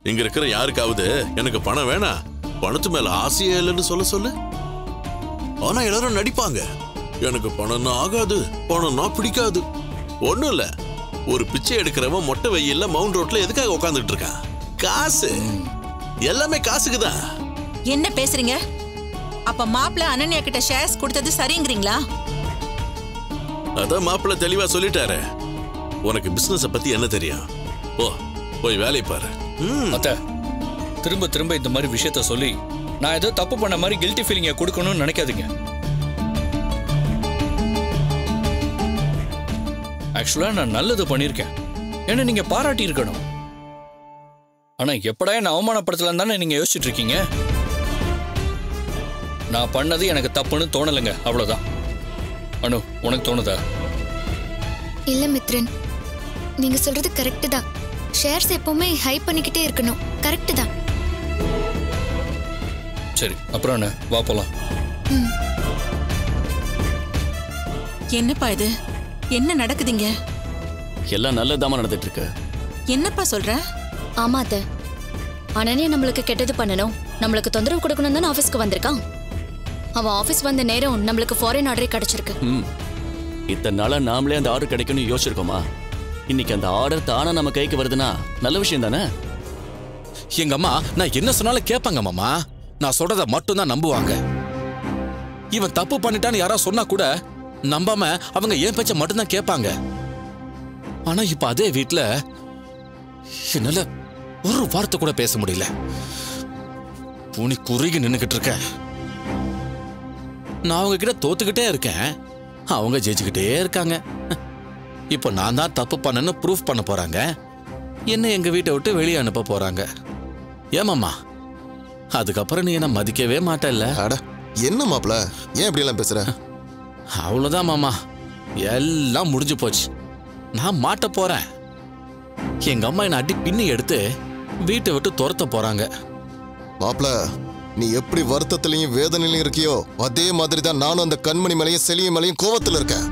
இங்க இருக்கிற யாருக்காவது எனக்கு பணம் வேணாம் பணத்து மேல ஆசையே இல்லைன்னு சொல்ல சொல்லு ஆனா எல்லாரும் நடிப்பாங்க எனக்கு பணம்னா ஆகாது பணம்னா பிடிக்காது ஒண்ணும் இல்ல ஒரு பிச்சை எடுக்கிறவன் மொட்டை வெயில்ல மவுண்ட் ரோட்ல எதுக்காக உட்காந்துட்டு இருக்கான் காசு எல்லாமே காசுக்கு தான் என்ன பேசுறீங்க அப்ப மாப்பிள்ள அனன்யா கிட்ட ஷேர்ஸ் கொடுத்தது சரிங்கிறீங்களா அதான் மாப்பிள்ள தெளிவா சொல்லிட்டாரு உனக்கு பிசினஸ பத்தி என்ன தெரியும் போ போய் வேலையை பாரு ம் அத்த திரும்ப திரும்ப இந்த மாதிரி விஷயத்த சொல்லி நான் ஏதோ தப்பு பண்ண மாதிரி கில்ட்டி ஃபீலிங்கை கொடுக்கணும்னு நினைக்காதீங்க ஆக்சுவலா நான் நல்லது பண்ணியிருக்கேன் ஏன்னா நீங்க பாராட்டி இருக்கணும் ஆனா எப்படா என்ன அவமானப்படுத்தலாம் தானே நீங்க யோசிச்சுட்டு இருக்கீங்க நான் பண்ணது எனக்கு தப்புன்னு தோணலைங்க அவ்வளவுதான் அனு உனக்கு தோணுதா இல்ல மித்ரன் நீங்க சொல்றது கரெக்ட் தான் ஷேர்ஸ் எப்பவுமே ஹை பண்ணிக்கிட்டே இருக்கணும் கரெக்ட் தான் சரி அப்புறம் என்ன வா போலாம் என்னப்பா இது என்ன நடக்குதுங்க எல்லாம் நல்லதாம நடந்துட்டு இருக்கு என்னப்பா சொல்ற ஆமா அத்த அனனே நம்மளுக்கு கெட்டது பண்ணணும் நம்மளுக்கு தொந்தரவு கொடுக்கணும் தானே ஆபீஸ்க்கு வந்திருக்கான் அவன் ஆபீஸ் வந்த நேரம் நம்மளுக்கு ஃபாரின் ஆர்டரே கிடைச்சிருக்கு ம் இத்தனை நாளா நாமளே அந்த ஆர்டர் கிடைக்கும்னு யோசிச்சிருக்கோமா இன்னைக்கு அந்த ஆர்டர் தானா நம்ம கைக்கு வருதுன்னா நல்ல விஷயம் தானே எங்க அம்மா நான் என்ன சொன்னாலும் கேட்பாங்க மாமா நான் சொல்றத மட்டும் தான் நம்புவாங்க இவன் தப்பு பண்ணிட்டான்னு யாராவது சொன்னா கூட நம்பாம அவங்க என் பேச்ச மட்டும்தான் கேட்பாங்க ஆனா இப்ப அதே வீட்ல என்னால ஒரு வார்த்தை கூட பேச முடியல பூனி குறுகி நின்னுகிட்டு இருக்கேன் நான் அவங்க கிட்ட தோத்துக்கிட்டே இருக்கேன் அவங்க ஜெயிச்சுக்கிட்டே இருக்காங்க இப்போ நான் தான் தப்பு பண்ணேன்னு ப்ரூஃப் பண்ண போறாங்க என்ன எங்க வீட்டை விட்டு வெளியே அனுப்ப போறாங்க ஏமாம்மா அதுக்கப்புறம் நீ என்ன மதிக்கவே மாட்டல்ல அட என்ன மாப்ள ஏன் இப்படி எல்லாம் பேசுற அவ்வளவுதான் மாமா எல்லாம் முடிஞ்சு போச்சு நான் மாட்ட போறேன் எங்க அம்மா என்ன அடி பின்னி எடுத்து வீட்டை விட்டு துரத்த போறாங்க மாப்ள நீ எப்படி வருத்தத்திலையும் வேதனையிலையும் இருக்கியோ அதே மாதிரி தான் நானும் அந்த கண்மணி மேலையும் செலியும் மேலையும் கோவத்துல இருக்கேன்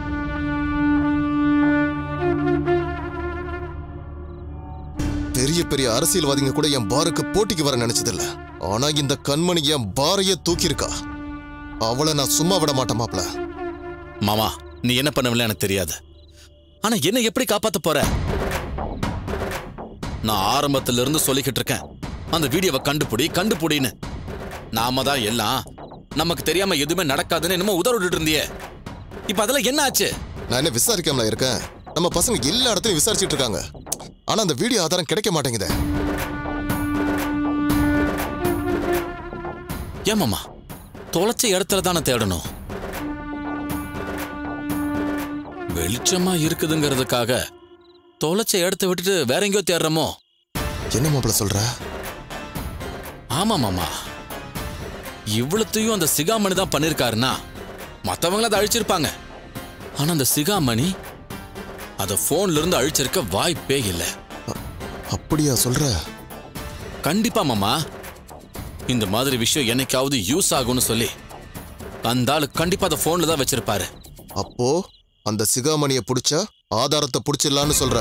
பெரிய பெரிய அரசியல்வாதிங்க கூட என் பாருக்கு போட்டிக்கு வர நினைச்சதில்ல ஆனா இந்த கண்மணி என் பாரையே தூக்கியிருக்கா அவளை நான் சும்மா விட மாட்டேன் மாப்ள மாமா நீ என்ன பண்ணவில்லை எனக்கு தெரியாது ஆனா என்ன எப்படி காப்பாத்த போற நான் ஆரம்பத்துல இருந்து சொல்லிக்கிட்டு இருக்கேன் அந்த வீடியோவை கண்டுபிடி கண்டுபிடின்னு நாம தான் எல்லாம் நமக்கு தெரியாம எதுவுமே நடக்காதுன்னு என்னமோ உதவிட்டு இருந்தியே இப்ப அதெல்லாம் என்ன ஆச்சு நான் என்ன விசாரிக்காமல இருக்கேன் நம்ம பசங்க எல்லா இடத்துலயும் விசாரிச்சிட்டு இருக்காங்க ஆனா அந்த வீடியோ ஆதாரம் கிடைக்க மாட்டேங்குதே ஏமாமா தொலைச்ச இடத்துல தானே தேடணும் வெளிச்சமா இருக்குதுங்கிறதுக்காக தொலைச்ச இடத்த விட்டுட்டு வேற எங்கேயோ தேடுறோமோ என்ன மாப்பிள சொல்ற ஆமா மாமா இவ்வளத்தையும் அந்த சிகாமணி தான் பண்ணிருக்காருன்னா மத்தவங்கள அதை அழிச்சிருப்பாங்க ஆனா அந்த சிகாமணி அத போன்ல இருந்து அழிச்சிருக்க வாய்ப்பே இல்லை அப்படியா சொல்ற கண்டிப்பா மாமா இந்த மாதிரி விஷயம் என்னைக்காவது யூஸ் ஆகும்னு சொல்லி அந்த ஆளு கண்டிப்பா அதை போன்ல தான் வச்சிருப்பாரு அப்போ அந்த சிகாமணியை புடிச்சா ஆதாரத்தை புடிச்சிடலான்னு சொல்ற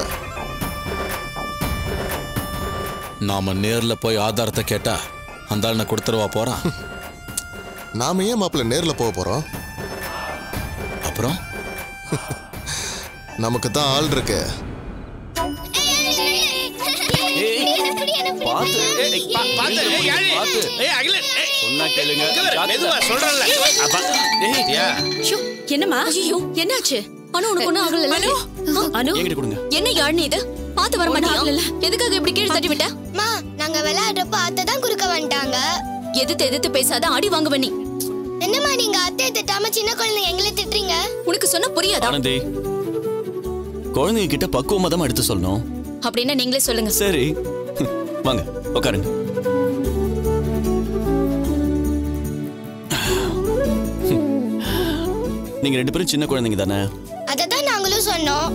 நாம நேர்ல போய் ஆதாரத்தை கேட்டா அந்த ஆள் நான் கொடுத்துருவா போறான் நாம ஏன் மாப்பிள்ள நேர்ல போக போறோம் அப்புறம் நமக்கு தான் ஆள் இருக்கு பார்த்து பார்த்து சொன்னா கேளுங்க ஷோ, என்னம்மா ஐயோ என்னாச்சு அனு உனக்கு ஒண்ணும் ஆகல அனு என்கிட்ட கொடுங்க என்ன யாழ்னி இது பாத்து வர மாட்டியா எதுக்காக இப்படி கீழே தட்டி விட்ட மா நாங்க விளையாடுறப்ப அத்தை தான் குறுக்க வந்துட்டாங்க எதிர்த்து எதிர்த்து பேசாத அடி வாங்குவ நீ என்னம்மா நீங்க அத்தையை திட்டாம சின்ன குழந்தை எங்களை திட்டுறீங்க உனக்கு சொன்னா புரியாதா ஆனந்தி குழந்தைங்க கிட்ட பக்குவமா தான் எடுத்து சொல்லணும் அப்படின்னா நீங்களே சொல்லுங்க சரி வாங்க உட்காருங்க நீங்க ரெண்டு பேரும் சின்ன குழந்தைங்க தானே அதை தான் நாங்களும் சொன்னோம்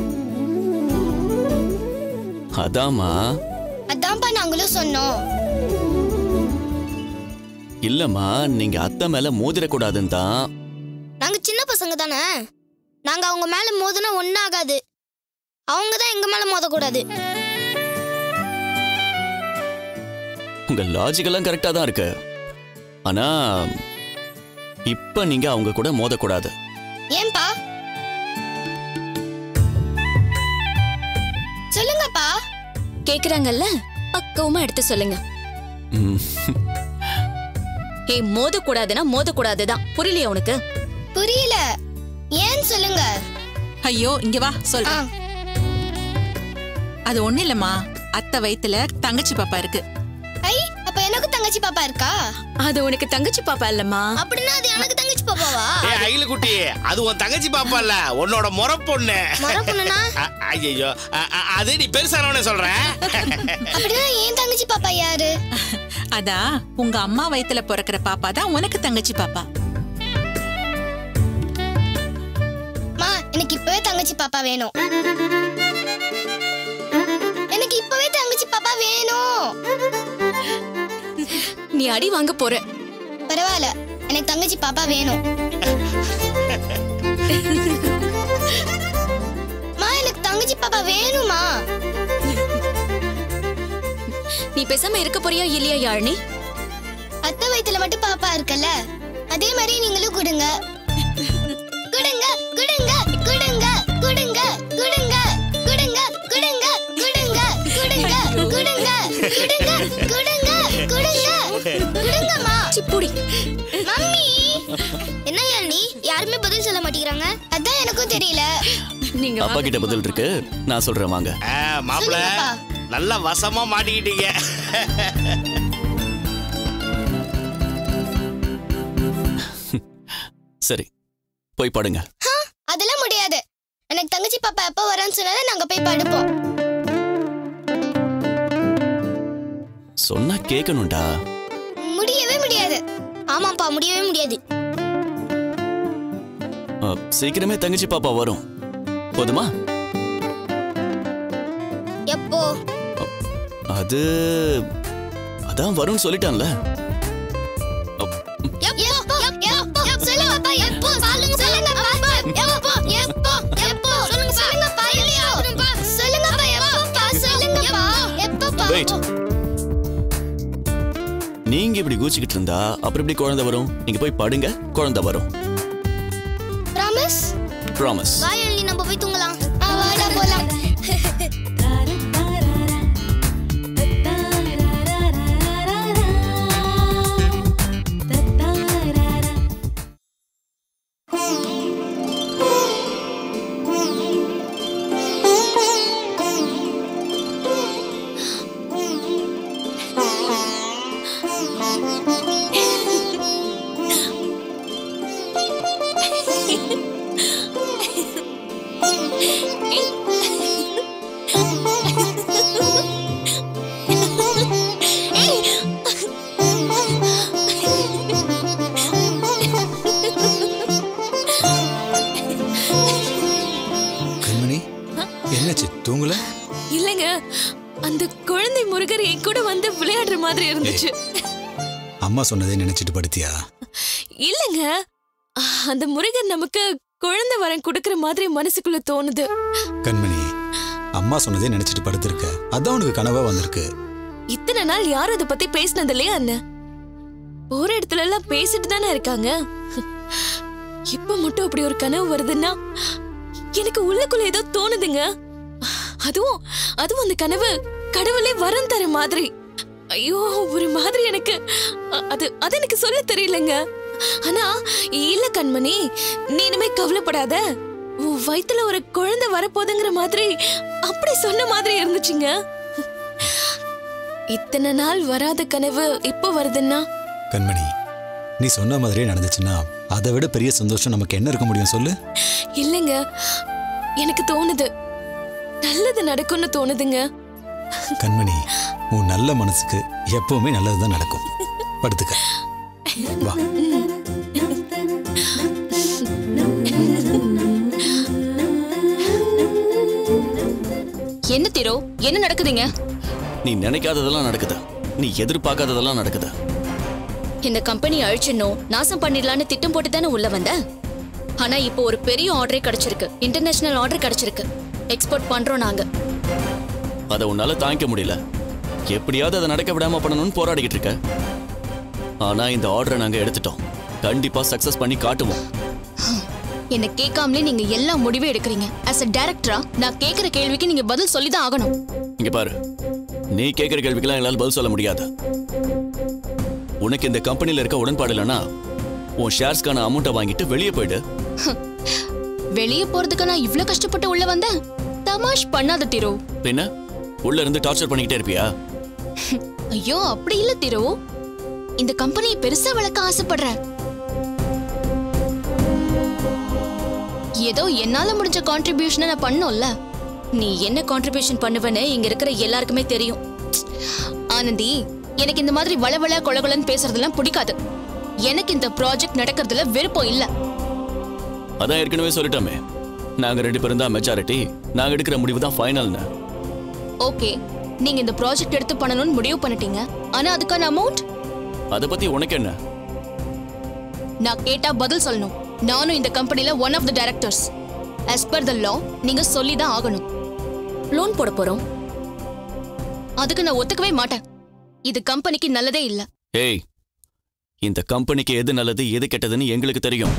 அதாம்மா அதான்ப்பா நாங்களும் சொன்னோம் இல்லம்மா நீங்க அத்தை மேல மோதிரக்கூடாதுன்னு தான் நாங்க சின்ன பசங்க தானே நாங்க அவங்க மேல மோதினா ஒன்னாகாது அவங்க தான் எங்க மேல மோதக்கூடாது உங்க லாஜிக் எல்லாம் கரெக்டா தான் இருக்கு ஆனா இப்ப நீங்க அவங்க கூட மோதக்கூடாது ஏன்பா சொல்லுங்கப்பா கேக்குறாங்கல்ல பக்குவமா எடுத்து சொல்லுங்க ம், ஏய் மோதக்கூடாதுன்னா மோதக்கூடாதுதான் புரியலையா உனக்கு புரியல ஏன் சொல்லுங்க ஐயோ இங்க வா ஆ, சொல் அது ஒண்ணு இல்லம்மா அத்தை வயித்துல தங்கச்சி பாப்பா இருக்கு ஐ அப்ப எனக்கு தங்கச்சி பாப்பா இருக்கா அது உனக்கு தங்கச்சி பாப்பா இல்லம்மா அப்படின்னா அது எனக்கு தங்கச்சி பாப்பாவா ஏ அகில குட்டி அது உன் தங்கச்சி பாப்பா இல்ல உன்னோட முறை பொண்ணு மர பொண்ணுனா ஐயோ அது நீ பெருசானவனே சொல்றேன் அப்படின்னா ஏன் தங்கச்சி பாப்பா யாரு அதா உங்க அம்மா வயித்துல பிறக்கிற பாப்பா தான் உனக்கு தங்கச்சி பாப்பா மா எனக்கு இப்பவே தங்கச்சி பாப்பா வேணும் எனக்கு இப்பவே தங்கச்சி பாப்பா வேணும் நீ அடி வாங்க போற பரவாயில்ல எனக்கு தங்கச்சி பாப்பா வேணும் மா எனக்கு தங்கச்சி பாப்பா வேணுமா நீ பேசாம இருக்க போறியா இல்லையா யாழினி அத்தை வயித்துல மட்டும் பாப்பா இருக்குல்ல அதே மாதிரி நீங்களும் கொடுங்க கொடுங்க கொடுங்க கொடுங்க கொடுங்க கொடுங்க கொடுங்க கொடுங்க கொடுங்க கொடுங்க கொடுங்க கொடுங்க கொடுங்க கொடுங்க கொடுங்கம்மா சிப்புடி மம்மி என்ன நீ யாருமே பதில் சொல்ல மாட்டேங்கிறாங்க அதான் எனக்கும் தெரியல நீங்க அப்பா கிட்ட பதில் இருக்கு நான் சொல்றேன் வாங்க மாப்பிள சொல்லுங்கப்பா. நல்லா வசமா மாட்டிக்கிட்டீங்க சரி போய் படுங்க அதெல்லாம் முடியாது எனக்கு தங்கச்சி பாப்பா எப்போ வரேன்னு சொன்னாலும் நாங்க போய் படுப்போம் சொன்னா கேட்கணும்டா முடியவே முடியாது ஆமாப்பா முடியவே முடியாது அ, சீக்கிரமே தங்கச்சி பாப்பா வரும் போதுமா எப்போ அது அதான் வரும்னு சொல்லிட்டான்ல எப்போ எப்போ சொல்லுங்கப்பா எப்போ சொல்லுங்க சொல்லுங்கப்பா எப்போ எப்போ எப்போ சொல்லுங்க சொல்லுங்கப்பா எப்போ சொல்லுங்கப்பா எப்போப்பா சொல்லுங்கப்பா எப்போப்பா Wait. நீங்க இப்படி கூச்சிக்கிட்டு இருந்தா அப்புறம் எப்படி குழந்தை வரும் நீங்க போய் படுங்க குழந்தை வரும் ப்ராமிஸ் ப்ராமிஸ் வா எழினி நம்ம போய் தூங்கலாம் ஆ, வாடா போலாம் கண்மணி என்னாச்சு தூங்கல இல்லங்க அந்த குழந்தை முருகர் என் கூட வந்து விளையாடுற மாதிரி இருந்துச்சு அம்மா சொன்னதை நினைச்சிட்டு படுத்தியா இல்லங்க அந்த முருகன் நமக்கு குழந்தை வரம் கொடுக்கற மாதிரி மனசுக்குள்ள தோணுது கண்மணி அம்மா சொன்னதே நினைச்சிட்டு படுத்திருக்க அதான் உனக்கு கனவா வந்திருக்கு இத்தனை நாள் யாரும் அதை பத்தி பேசினது இல்லையா அண்ணன் போற இடத்துல எல்லாம் பேசிட்டு தானே இருக்காங்க இப்ப மட்டும் அப்படி ஒரு கனவு வருதுன்னா எனக்கு உள்ளுக்குள்ள ஏதோ தோணுதுங்க அதுவும் அதுவும் அந்த கனவு கடவுளே வரம் தர மாதிரி ஐயோ ஒரு மாதிரி எனக்கு அ- அது அது எனக்கு சொல்ல தெரியலங்க ஆனா இல்ல கண்மணி நீ இனிமே கவலைப்படாத உன் வயித்துல ஒரு குழந்தை வரப்போகுதுங்கிற மாதிரி அப்படி சொன்ன மாதிரி இருந்துச்சுங்க இத்தனை நாள் வராத கனவு இப்ப வருதுன்னா கண்மணி நீ சொன்ன மாதிரியே நடந்துச்சுன்னா அதை விட பெரிய சந்தோஷம் நமக்கு என்ன இருக்க முடியும் சொல்லு இல்லைங்க எனக்கு தோணுது நல்லது நடக்கும்னு தோணுதுங்க கண்மணி உன் நல்ல மனசுக்கு எப்பவுமே நல்லதுதான் நடக்கும் படுத்துக்க வா என்ன திரோ என்ன நடக்குதுங்க நீ நினைக்காததெல்லாம் நடக்குது நீ எதிர்பார்க்காததெல்லாம் நடக்குது இந்த கம்பெனி அழிச்சிடணும் நாசம் பண்ணிடலான்னு திட்டம் போட்டு தானே உள்ள வந்த ஆனா இப்போ ஒரு பெரிய ஆர்டரே கிடைச்சிருக்கு இன்டர்நேஷனல் ஆர்டர் கிடைச்சிருக்கு எக்ஸ்போர்ட் பண்றோம் நாங்க அதை உன்னால தாங்கிக்க முடியல எப்படியாவது அதை நடக்க விடாம பண்ணணும்னு போராடிக்கிட்டு இருக்க ஆனா இந்த ஆர்டரை நாங்க எடுத்துட்டோம் கண்டிப்பா சக்சஸ் பண்ணி காட்டுவோம் என்ன கேட்காமலே நீங்க எல்லா முடிவும் எடுக்கிறீங்க as a டைரக்டரா நான் கேக்குற கேள்விக்கு நீங்க பதில் சொல்லி தான் ஆகணும் இங்க பாரு நீ கேட்கிற கேள்விக்கெல்லாம் எங்களால் பதில் சொல்ல முடியாது உனக்கு இந்த கம்பெனில இருக்க உடன்பாடு இல்லைன்னா உன் ஷேர்ஸ்க்கான அமௌண்ட்டை வாங்கிட்டு வெளியே போயிடு வெளியே போறதுக்கு நான் இவ்ளோ கஷ்டப்பட்டு உள்ள வந்தேன் தமாஷ் பண்ணாத திரு பின்ன உள்ள இருந்து டார்ச்சர் பண்ணிக்கிட்டே இருப்பியா ஐயோ அப்படி இல்ல திரு இந்த கம்பெனியை பெருசா வளர்க்க ஆசைப்படுறேன் ஏதோ என்னால முடிஞ்ச கான்ட்ரிபியூஷனை நான் பண்ணோம்ல நீ என்ன கான்ட்ரிபியூஷன் பண்ணுவேன்னு இங்க இருக்கிற எல்லாருக்குமே தெரியும் ஆனந்தி எனக்கு இந்த மாதிரி வளவள கொலகொலன்னு பேசுறதெல்லாம் பிடிக்காது எனக்கு இந்த ப்ராஜெக்ட் நடக்கிறதுல விருப்பம் இல்ல அதான் ஏற்கனவே சொல்லிட்டோமே நாங்க ரெண்டு பேரும் தான் மெஜாரிட்டி நாங்க எடுக்கிற முடிவு தான் ஃபைனல்னு ஓகே நீங்க இந்த ப்ராஜெக்ட் எடுத்து பண்ணணும்னு முடிவு பண்ணிட்டீங்க ஆனா அதுக்கான அமௌண்ட் அதை பத்தி உனக்கு என்ன நான் கேட்டா பதில் சொல்லணும் நானும் இந்த கம்பெனில one of the directors as per the law நீங்க சொல்லி தான் ஆகணும் லோன் போட போறோம் அதுக்கு நான் ஒத்துக்கவே மாட்டேன் இது கம்பெனிக்கு நல்லதே இல்ல ஏய் இந்த கம்பெனிக்கு எது நல்லது எது கெட்டதுன்னு எங்களுக்கு தெரியும்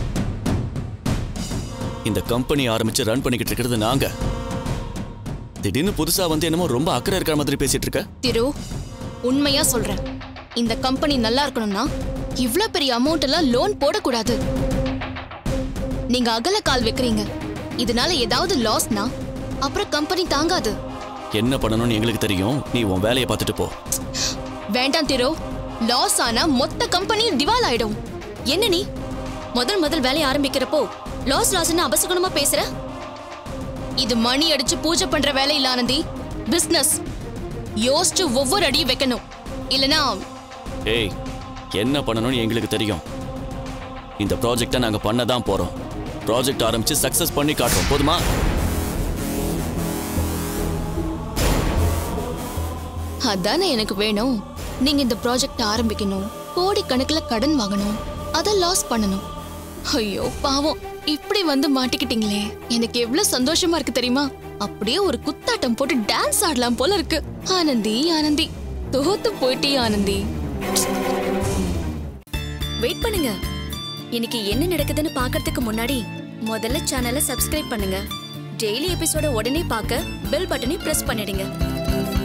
இந்த கம்பெனி ஆரம்பிச்சு ரன் பண்ணிக்கிட்டு இருக்கிறது நாங்க திடீர்னு புதுசா வந்து என்னமோ ரொம்ப அக்கறை இருக்கிற மாதிரி பேசிட்டு இருக்க திரு உண்மையா சொல்றேன் இந்த கம்பெனி நல்லா இருக்கணும்னா இவ்ளோ பெரிய அமௌண்ட் எல்லாம் லோன் போடக்கூடாது நீங்க அகல கால் வைக்கிறீங்க இதனால ஏதாவது லாஸ்னா அப்புறம் கம்பெனி தாங்காது என்ன பண்ணணும்னு எங்களுக்கு தெரியும் நீ உன் வேலையை பார்த்துட்டு போ வேண்டாம் திரு லாஸ் ஆனா மொத்த கம்பெனியும் திவால் ஆயிடும் என்ன நீ முதல் முதல் வேலையை ஆரம்பிக்கிறப்போ லாஸ் லாஸ்ன்னு அபசகுணமா பேசுற இது மணி அடிச்சு பூஜை பண்ற வேலை இல்ல ஆனந்தி பிசினஸ் யோசிச்சு ஒவ்வொரு அடியும் வைக்கணும் இல்லனா ஏய் என்ன பண்ணணும்னு எங்களுக்கு தெரியும் இந்த ப்ராஜெக்டை நாங்க பண்ண தான் போறோம் ப்ராஜெக்ட் ஆரம்பிச்சு சக்சஸ் பண்ணி காட்டுறோம் போதுமா அதானே எனக்கு வேணும் நீங்க இந்த ப்ராஜெக்ட் ஆரம்பிக்கணும் கோடி கணக்குல கடன் வாங்கணும் அத லாஸ் பண்ணணும் ஐயோ பாவம் இப்படி வந்து மாட்டிக்கிட்டீங்களே எனக்கு எவ்வளவு சந்தோஷமா இருக்கு தெரியுமா அப்படியே ஒரு குத்தாட்டம் போட்டு டான்ஸ் ஆடலாம் போல இருக்கு ஆனந்தி ஆனந்தி தோத்து போயிட்டே ஆனந்தி வெயிட் பண்ணுங்க இன்னைக்கு என்ன நடக்குதுன்னு பார்க்கறதுக்கு முன்னாடி முதல்ல சேனலை சப்ஸ்கிரைப் பண்ணுங்க டெய்லி எபிசோட உடனே பார்க்க பெல் பட்டனை பிரஸ் பண்ணிடுங்க